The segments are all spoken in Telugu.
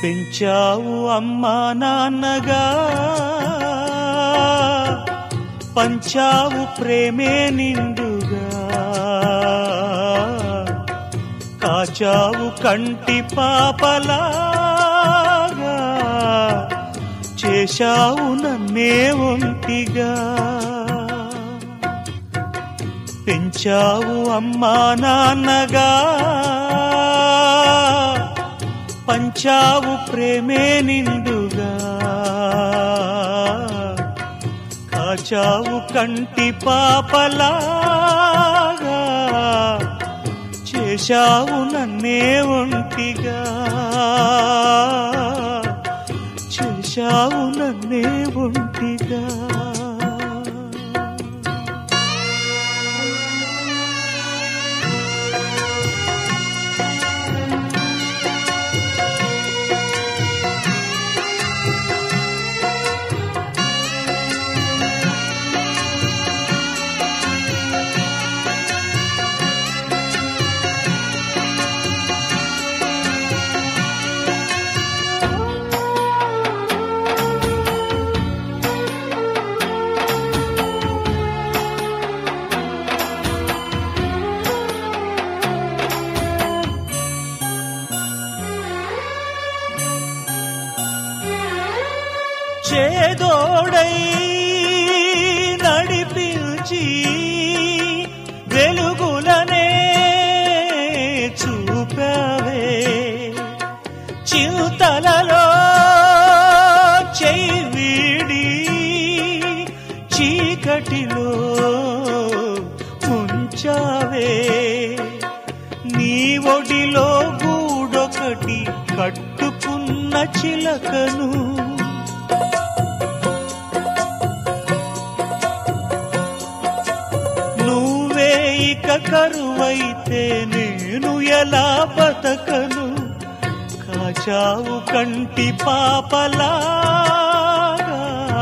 పెంచావు అమ్మా నాన్నగా పంచావు ప్రేమే నిండుగా కాచావు కంటి పాపలాగా చేశావు నన్నే ఒంటిగా పెంచావు అమ్మా నాన్నగా పంచావు ప్రేమే నిండుగా కాచావు కంటి పాపలాగా చేశావు నన్నే ఒంటిగా చేశావు నన్నే ఒంటిగా చేదోడై నడిపించి వెలుగులనే చూపావే చింతలలో చెయ్యి వీడి చీకటిలో ముంచావే నీ ఒడిలో గూడొకటి కట్టుకున్న చిలకను నువ్వే ఇక కరువైతే నేను ఎలా బతకను కాచావు కంటి పాపలాగా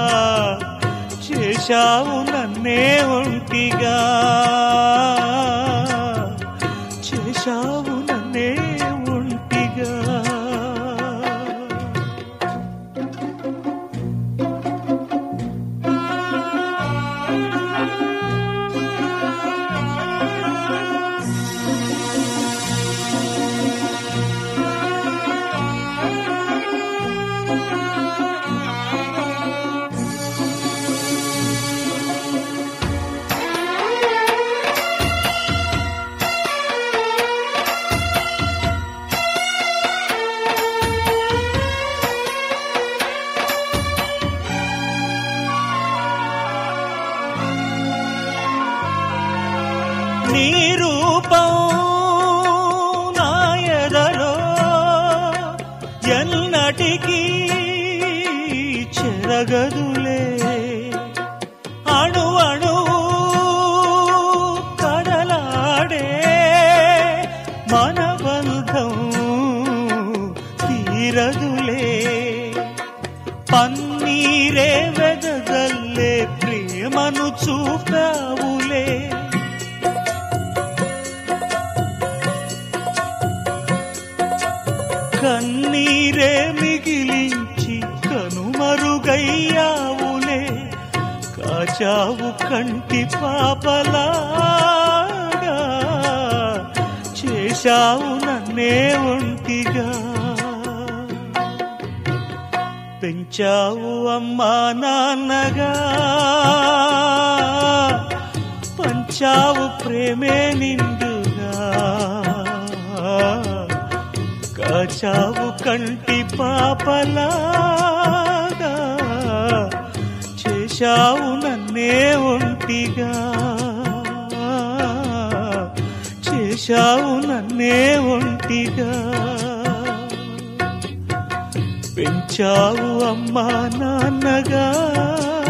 చేశావు నన్నే ఒంటిగా చేశావు నన్నే ఒంటిగా నీ రూపం నా ఎదలో ఎన్నటికీ చెరగదులే అణు అణు కదలాడే మన బంధం తీరదులే పన్నీరే వెదజల్లే ప్రేమను చూపావులే కన్నీరే మిగిలించి కనుమరుగయ్యావులే కాచావు కంటి పాపలాగా చేశావు నన్నే ఒంటిగా పెంచావు అమ్మా నాన్నగా పంచావు ప్రేమే నిండుగా కాచావు కంటి పాపలాగా చేశావు నన్నే ఒంటిగా చేశావు నన్నే ఒంటిగా పెంచావు అమ్మా నాన్నగా